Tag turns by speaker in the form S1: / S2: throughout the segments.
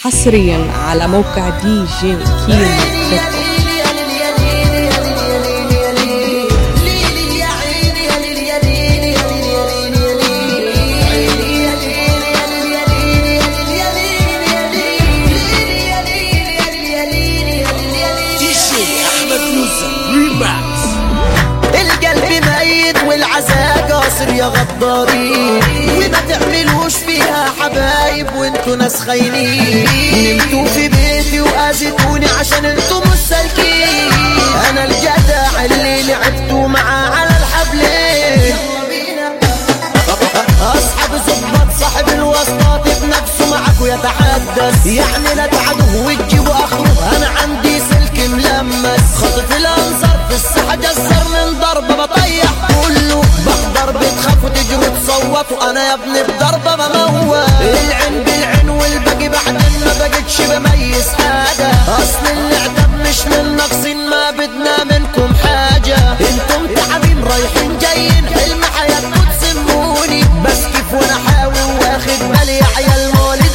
S1: حصريا على موقع دي جي كيمو دوت كوم.
S2: القلب ميت والعزاء قاصر يا غدارين وما تعملوش فيها حبايب وانتوا ناس خاينين نمتوا في بيتي واذيتوني عشان انتوا مش سالكين انا الجدع اللي لعبتوا معاه على الحبلين اصحاب الظباط صاحب الوسطات بنفسه معاكوا يتحدث يعني لا تعدوا وتجيبوا اخره انا عندي سلك ملمس خاطف الانظار في الساحه جزر من ضربه بطيح كله بحضر بتخافوا تجروا تصوتوا انا يا ابني بضربه بموت العين بالعين والباقي بعدين ما بقتش بميز حاجه اصل الاعداد مش من ناقصين ما بدنا منكم حاجه انتم تعبين رايحين جايين حلم حياتكم تسموني بس كيف وانا حاوي واخد بالي يا عيال مولد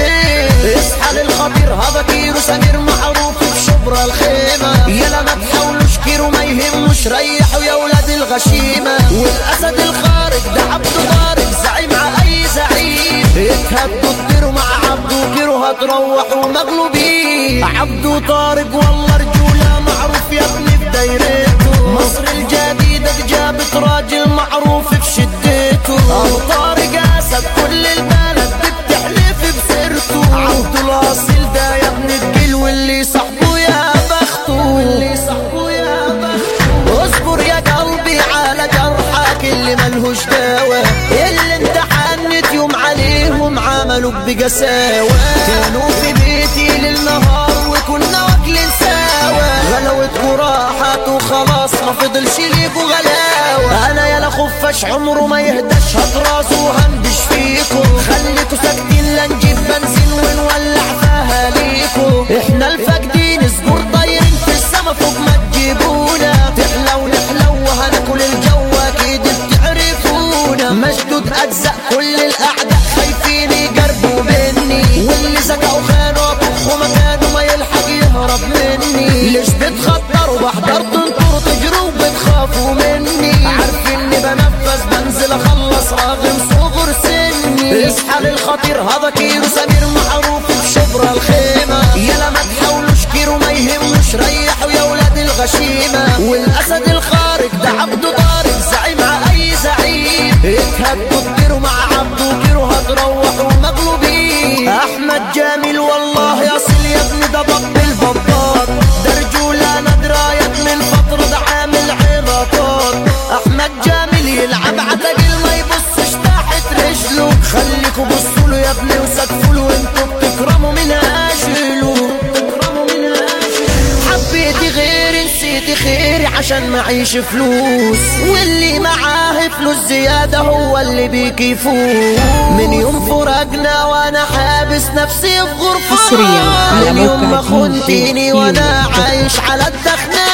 S2: الفين اصحى للخطير هذا كيرو سمير معروف بشبرا الخيمة يلا ما تحاولوش كيرو ما يهموش ريحوا يا ولاد الغشيمة والاسد الخارج ده عبده طارق زعيم على اي زعيم اتهدوا تطيروا مع عبده كيرو هتروحوا مغلوبين عبده طارق والله رجولة معروف يا ابني في دايرته مصر الجديدة جابت راجل معروف في شدته ابو طارق اسد كل البلد بتحلف بسيرته عبد الاصيل ده يا ابن الجيل واللي صاحبه يا بخته واللي صاحبه يا بخته اصبر يا قلبي على جرحك اللي ملهوش دواء اللي انت حنت يوم عليهم عملوك بقساوة كانوا في بيتي للنهار وكنا واكلين سوا غلوتكوا راحت وخلاص ما فضلش ليكوا غلاوة انا يا خفاش عمره ما يهداش هطراسه وهنبش فيكوا خليكوا ساكتين لا نجيب بنزين ونولع فيها ليكوا احنا الفاقدين اصبر طايرين في السما فوق ما تجيبونا تحلو نحلو وهناكل الجو اكيد بتعرفونا مشدود اجزاء كل الاعداء خايفين يقربوا مني واللي زكوا خانوا طخوا مكانه ما يلحق يهرب مني ليش بتخطروا بحضر تنطروا تجروا بتخافوا مني عارفيني بنفذ بنزل اخلص راغم صغر سني اصحى للخطير هذا كيلو سمير معروف بشبرا الخيمة يلا ما تحاولوش كيرو ما يهموش ريحوا يا ولاد الغشيمة والاسد الخارج ده عبده طارق زعيم على اي زعيم اتهدوا تطيروا مع عبده كيرو هتروحوا مغلوبين احمد جميل والله يا اصل يا ابني ده ضب البطاط ده رجولة ندرايك من فترة ده عامل عباطات احمد جميل يلعب عتاقل ما يبصش تحت رجله خليكوا بصوا له يا ابني وسقفوا له انتوا بتكرموا من اجله بتكرموا من اجله حبيتي غيري نسيتي خيري عشان معيش فلوس واللي معاه فلوس زيادة هو اللي بيكي يفوز من يوم فرقنا وانا حابس نفسي في غرفة
S1: حصرياً على
S2: من يوم
S1: موقع
S2: ما
S1: دي جي
S2: خنتيني
S1: كيمو
S2: وانا
S1: دوت كوم.
S2: عايش على الدخنة